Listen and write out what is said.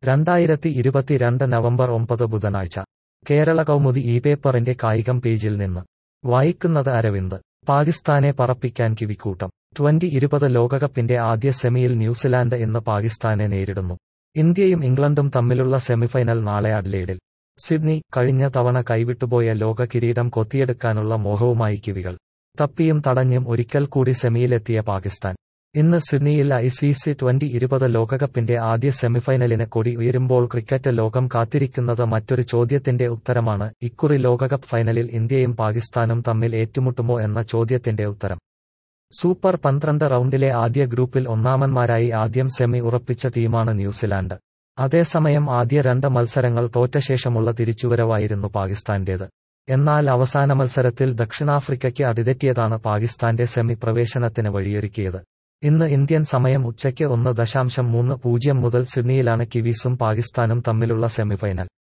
രണ്ടായിരത്തി ഇരുപത്തിരണ്ട് നവംബർ ഒമ്പത് ബുധനാഴ്ച കേരള കൗമുദി ഈ പേപ്പറിന്റെ കായികം പേജിൽ നിന്ന് വായിക്കുന്നത് അരവിന്ദ് പാകിസ്ഥാനെ പറപ്പിക്കാൻ കിവിക്കൂട്ടം ട്വന്റി ഇരുപത് ലോകകപ്പിന്റെ ആദ്യ സെമിയിൽ ന്യൂസിലാൻഡ് ഇന്ന് പാകിസ്ഥാനെ നേരിടുന്നു ഇന്ത്യയും ഇംഗ്ലണ്ടും തമ്മിലുള്ള സെമിഫൈനൽ നാളെ അഡ്ലേഡിൽ സിഡ്നി കഴിഞ്ഞ തവണ കൈവിട്ടുപോയ ലോക കിരീടം കൊത്തിയെടുക്കാനുള്ള മോഹവുമായി കിവികൾ തപ്പിയും തടഞ്ഞും ഒരിക്കൽ കൂടി സെമിയിലെത്തിയ പാകിസ്ഥാൻ ഇന്ന് സിഡ്നിയിൽ ഐ സി സി ട്വന്റി ഇരുപത് ലോകകപ്പിന്റെ ആദ്യ സെമിഫൈനലിന് കൊടി ഉയരുമ്പോൾ ക്രിക്കറ്റ് ലോകം കാത്തിരിക്കുന്നത് മറ്റൊരു ചോദ്യത്തിന്റെ ഉത്തരമാണ് ഇക്കുറി ലോകകപ്പ് ഫൈനലിൽ ഇന്ത്യയും പാകിസ്ഥാനും തമ്മിൽ ഏറ്റുമുട്ടുമോ എന്ന ചോദ്യത്തിന്റെ ഉത്തരം സൂപ്പർ പന്ത്രണ്ട് റൗണ്ടിലെ ആദ്യ ഗ്രൂപ്പിൽ ഒന്നാമന്മാരായി ആദ്യം സെമി ഉറപ്പിച്ച ടീമാണ് ന്യൂസിലാൻഡ് അതേസമയം ആദ്യ രണ്ട് മത്സരങ്ങൾ തോറ്റ ശേഷമുള്ള തിരിച്ചുവരവായിരുന്നു പാകിസ്ഥാന്റേത് എന്നാൽ അവസാന മത്സരത്തിൽ ദക്ഷിണാഫ്രിക്കയ്ക്ക് അടിതെറ്റിയതാണ് പാകിസ്ഥാന്റെ സെമി പ്രവേശനത്തിന് വഴിയൊരുക്കിയത് ഇന്ന് ഇന്ത്യൻ സമയം ഉച്ചയ്ക്ക് ഒന്ന് ദശാംശം മൂന്ന് പൂജ്യം മുതൽ സിഡ്നിയിലാണ് കിവീസും പാകിസ്ഥാനും തമ്മിലുള്ള സെമിഫൈനൽ